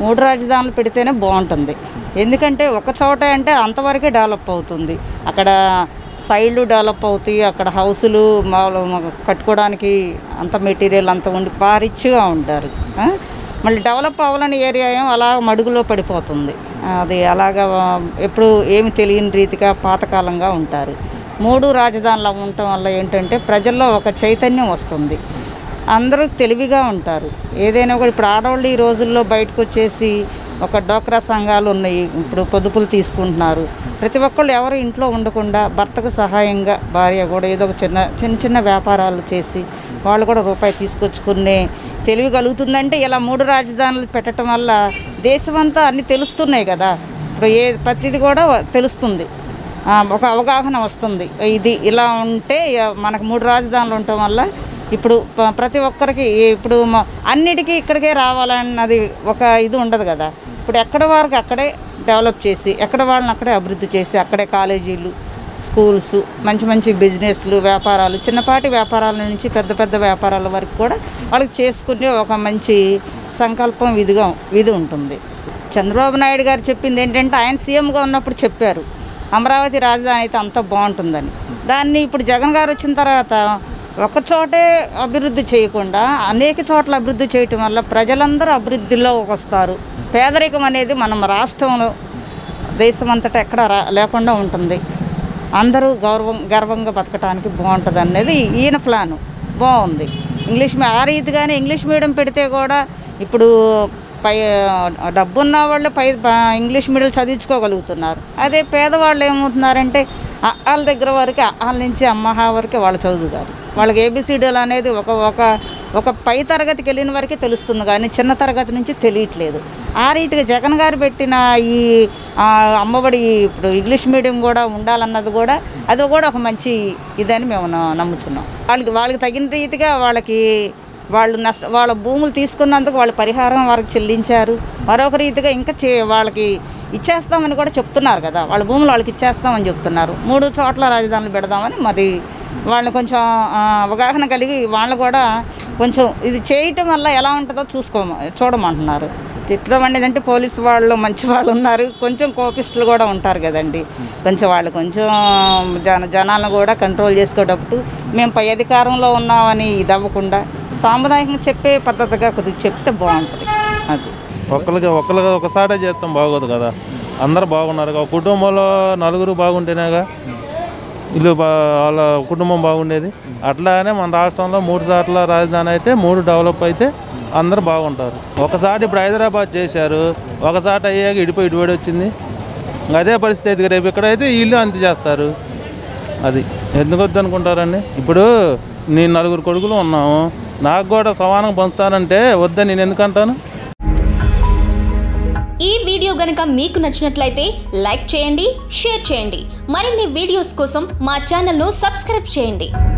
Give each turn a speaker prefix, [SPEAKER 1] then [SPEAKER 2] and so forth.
[SPEAKER 1] మూడు రాజధానులు పెడితేనే బాగుంటుంది ఎందుకంటే ఒక చోట అంటే అంతవరకే డెవలప్ అవుతుంది అక్కడ సైడ్లు డెవలప్ అవుతాయి అక్కడ హౌసులు మామూలు కట్టుకోవడానికి అంత మెటీరియల్ అంత ఉండి బాగా రిచ్గా ఉంటారు ఆ? మళ్ళీ డెవలప్ అవ్వాలని ఏరియా ఏమో అలా మడుగులో పడిపోతుంది అది అలాగా ఎప్పుడు ఏమి తెలియని రీతిగా పాతకాలంగా ఉంటారు మూడు రాజధానులు ఉండటం వల్ల ఏంటంటే ప్రజల్లో ఒక చైతన్యం వస్తుంది అందరూ తెలివిగా ఉంటారు ఏదైనా కూడా ఇప్పుడు ఆడవాళ్ళు ఈ రోజుల్లో బయటకు వచ్చేసి ఒక డోక్రా సంఘాలు ఉన్నాయి ఇప్పుడు పొదుపులు తీసుకుంటున్నారు ప్రతి ఒక్కళ్ళు ఎవరు ఇంట్లో ఉండకుండా భర్తకు సహాయంగా భార్య కూడా ఏదో ఒక చిన్న చిన్న చిన్న వ్యాపారాలు చేసి వాళ్ళు కూడా రూపాయి తీసుకొచ్చుకునే తెలివి కలుగుతుందంటే ఇలా మూడు రాజధానులు పెట్టడం వల్ల దేశమంతా అన్నీ తెలుస్తున్నాయి కదా ఇప్పుడు ఏ ప్రతిది కూడా తెలుస్తుంది ఆ, ఒక అవగాహన వస్తుంది ఇది ఇలా ఉంటే ఇక మనకు మూడు రాజధానులు ఉండటం వల్ల ఇప్పుడు ప- ప్రతి ఒక్కరికి ఇప్పుడు మ- అన్నిటికీ ఇక్కడికే రావాలన్నది ఒక ఇది ఉండదు కదా ఇప్పుడు ఎక్కడ వారికి అక్కడే డెవలప్ చేసి ఎక్కడ వాళ్ళని అక్కడే అభివృద్ధి చేసి అక్కడే కాలేజీలు స్కూల్స్ మంచి మంచి బిజినెస్లు వ్యాపారాలు చిన్నపాటి వ్యాపారాల నుంచి పెద్ద పెద్ద వ్యాపారాల వరకు కూడా వాళ్ళకి చేసుకునే ఒక మంచి సంకల్పం విధిగా విధి ఉంటుంది చంద్రబాబు నాయుడు గారు చెప్పింది ఏంటంటే ఆయన సీఎంగా ఉన్నప్పుడు చెప్పారు అమరావతి రాజధాని అయితే అంత బాగుంటుందని దాన్ని ఇప్పుడు జగన్ గారు వచ్చిన తర్వాత ఒక చోటే అభివృద్ధి చేయకుండా అనేక చోట్ల అభివృద్ధి చేయటం వల్ల ప్రజలందరూ అభివృద్ధిలో వస్తారు పేదరికం అనేది మనం రాష్ట్రంలో దేశమంతటా ఎక్కడ రా లేకుండా ఉంటుంది అందరూ గౌరవం గర్వంగా బతకడానికి బాగుంటుంది అనేది ఈయన ప్లాను బాగుంది ఇంగ్లీష్ మీ- ఆ రీతిగానే ఇంగ్లీష్ మీడియం పెడితే కూడా ఇప్పుడు పై డబ్బు ఉన్న వాళ్ళు పై ప- ఇంగ్లీష్ మీడియం చదివించుకోగలుగుతున్నారు అదే పేదవాళ్ళు ఏమవుతున్నారంటే ఆ- వాళ్ళ దగ్గర వరకు వాళ్ళ నుంచి అమ్మహా వరకే వాళ్ళు చదువుతారు వాళ్ళకి ఏబిసిడీలు అనేది ఒక ఒక ఒక పై తరగతికి వెళ్ళిన వరకే తెలుస్తుంది కానీ చిన్న తరగతి నుంచి తెలియట్లేదు ఆ రీతిగా జగన్ గారు పెట్టిన ఈ ఆ, అమ్మఒడి ఇప్పుడు ఇంగ్లీష్ మీడియం కూడా ఉండాలన్నది కూడా అది కూడా ఒక మంచి ఇదని మేము న- నమ్ముతున్నాం వాళ్ళకి వాళ్ళకి తగిన రీతిగా వాళ్ళకి వాళ్ళు నష్ట వాళ్ళ భూములు తీసుకున్నందుకు వాళ్ళు పరిహారం వారికి చెల్లించారు మరొక రీతిగా ఇంకా చే వాళ్ళకి ఇచ్చేస్తామని కూడా చెప్తున్నారు కదా వాళ్ళ భూములు వాళ్ళకి ఇచ్చేస్తామని చెప్తున్నారు మూడు చోట్ల రాజధానులు పెడదామని మరి వాళ్ళని కొంచెం ఆ, అవగాహన కలిగి వాళ్ళు కూడా కొంచెం ఇది చేయటం వల్ల ఎలా ఉంటుందో చూసుకోమ చూడమంటున్నారు తిట్టడం అనేది అంటే పోలీసు వాళ్ళు మంచి వాళ్ళు ఉన్నారు కొంచెం కోపిస్టులు కూడా ఉంటారు కదండి కొంచెం వాళ్ళు కొంచెం జన జనాలను కూడా కంట్రోల్ చేసుకునేటప్పుడు మేము పై అధికారంలో ఉన్నామని ఇది అవ్వకుండా సాంప్రదాయంగా చెప్పే పద్ధతిగా కొద్దిగా చెప్తే బాగుంటుంది అది
[SPEAKER 2] ఒక్కరికి ఒక్కరికి ఒకసారే చేస్తాం బాగోదు కదా అందరు బాగున్నారు ఒక కుటుంబంలో నలుగురు బాగుంటేనేగా ఇల్లు బా వాళ్ళ కుటుంబం బాగుండేది అట్లానే మన రాష్ట్రంలో మూడు సార్ల రాజధాని అయితే మూడు డెవలప్ అయితే అందరు బాగుంటారు ఒకసారి ఇప్పుడు హైదరాబాద్ చేశారు ఒకసారి అయ్యాక ఇడిపోయి ఇటుబడి వచ్చింది ఇంకా అదే పరిస్థితి రేపు ఇక్కడైతే ఇల్లు అంత చేస్తారు అది ఎందుకు వద్దు అనుకుంటారండి ఇప్పుడు నేను నలుగురు కొడుకులు ఉన్నాము నాకు కూడా సమానంగా పంచుతానంటే వద్దని నేను ఎందుకంటాను
[SPEAKER 3] ఈ వీడియో గనుక మీకు నచ్చినట్లయితే లైక్ చేయండి షేర్ చేయండి మరిన్ని వీడియోస్ కోసం మా ఛానల్ను సబ్స్క్రైబ్ చేయండి